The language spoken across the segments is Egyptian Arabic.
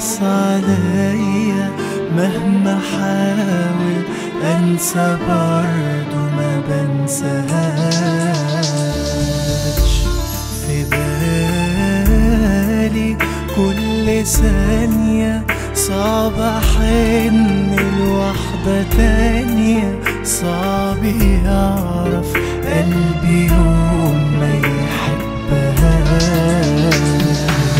يخلص عليا مهما حاول انسى برضو ما بنساهاش في بالي كل ثانية صعب احن لوحدة تانية صعب يعرف قلبي يوم ما يحبهاش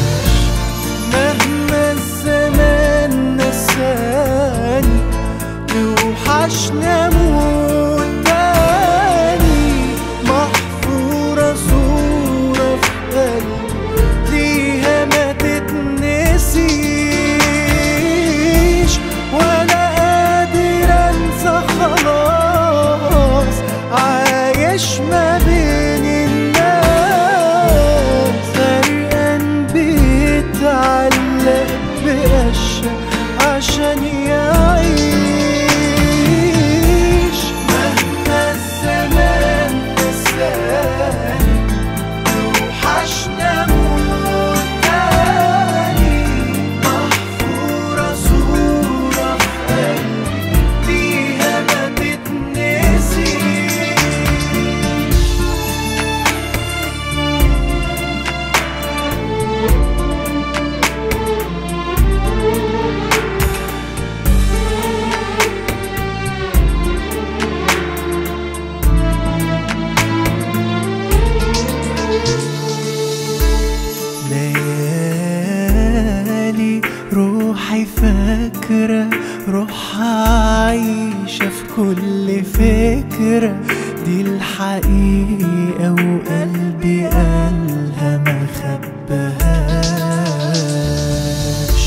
مهما الزمان نساني توحشنا موت تاني محفورة صورة في قلبي ليها ما تتنسيش ولا قادر انسى خلاص عايش ما بين الناس غرقان بيتعلق بقشة عشان يعيش مهما الزمان نساني توحشنا موت تاني محفورة صورة في قلبي ليها ما تتنسيش ليالي روحي فاكرة روحها عايشة في كل فكرة دي الحقيقة وقلبي قالها ما خبهاش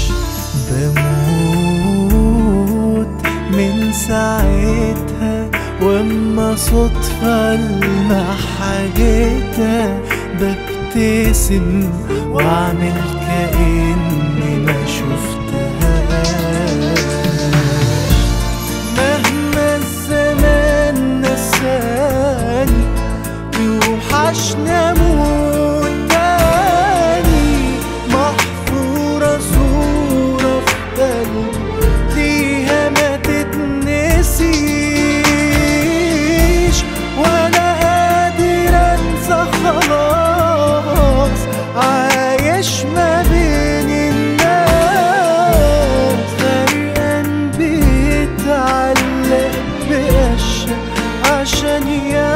بموت من ساعتها واما صدفة المح حاجتها ببتسم واعمل كأني ما شفتهاش مهما الزمان نساني يوحشنا موت تاني محفورة صورة في قلبي ليها ما تتنسيش ولا قادر انسى خلاص عايش ما بين الناس غرقان بيتعلق بقشة عشان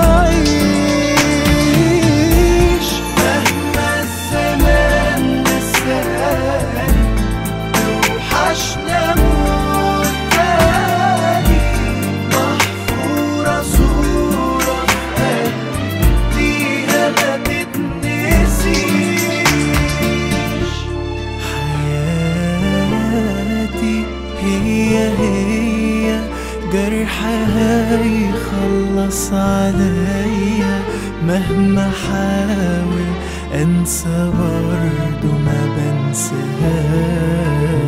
يعيش مهما الزمان نساني توحشنا موت تاني محفورة صورة في قلبي ليها ما تتنسيش حياتي هي هي جرحها يخلص عليا مهما حاول انسى برضو ما بنساهاش